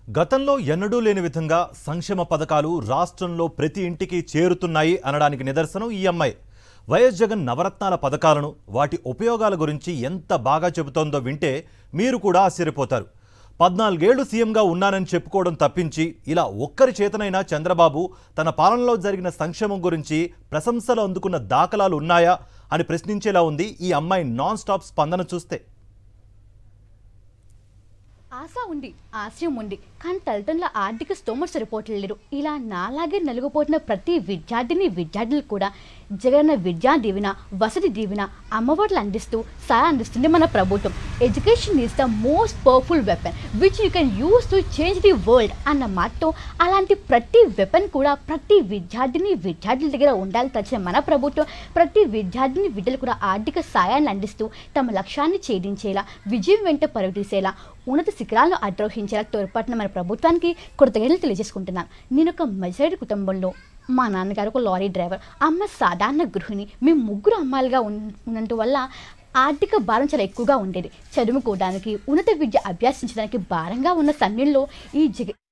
గతంలో ఎన్నడూ లేని విధంగా సంక్షేమ పథకాలు రాష్ట్రంలో ప్రతి ఇంటికి చేరుతున్నాయి అనడానికి నిదర్శనం ఈ అమ్మాయి వైఎస్ జగన్ నవరత్నాల పథకాలను వాటి ఉపయోగాల గురించి ఎంత బాగా చెబుతోందో వింటే మీరు కూడా ఆశ్చర్యపోతారు పద్నాలుగేళ్లు సీఎంగా ఉన్నానని చెప్పుకోవడం తప్పించి ఇలా ఒక్కరి చేతనైనా చంద్రబాబు తన పాలనలో జరిగిన సంక్షేమం గురించి ప్రశంసలు అందుకున్న దాఖలాలు ఉన్నాయా అని ప్రశ్నించేలా ఉంది ఈ అమ్మాయి నాన్ స్టాప్ స్పందన చూస్తే ఆశ ఉంది ఆశయం ఉంది కానీ తల్లిదండ్రుల ఆర్థిక స్తోమత సరిపోవట్లేరు ఇలా నాలాగే నలుగుపోతున్న ప్రతి విద్యార్థిని విద్యార్థులు కూడా జగన్న విద్యా దీవెన వసతి దీవెన అమ్మఒడులు అందిస్తూ సహాయం అందిస్తుంది మన ప్రభుత్వం education is the most powerful weapon which you can use to change the world అన్న మాటతో అలాంటి ప్రతి వెపన్ కూడా ప్రతి విద్యార్థిని విద్యార్థుల దగ్గర ఉండాలని తచ్చిన మన ప్రభుత్వం ప్రతి విద్యార్థిని విద్యలు కూడా ఆర్థిక సాయాన్ని అందిస్తూ తమ లక్ష్యాన్ని ఛేదించేలా విజయం వెంట పరుగుతీసేలా ఉన్నత శిఖరాలను అధిరోహించేలా తోడ్పడిన మన ప్రభుత్వానికి కృతజ్ఞతలు తెలియజేసుకుంటున్నాను నేను ఒక మధ్యతరగతి కుటుంబంలో మా నాన్నగారు ఒక లారీ డ్రైవర్ అమ్మ సాధారణ గృహిణి మేము ముగ్గురు అమ్మాయిలుగా ఉన్- ఉన్నందు వల్ల ఆర్థిక భారం చాలా ఎక్కువగా ఉండేది చదువుకోవడానికి ఉన్నత విద్య అభ్యసించడానికి భారంగా ఉన్న సమయంలో ఈ జగ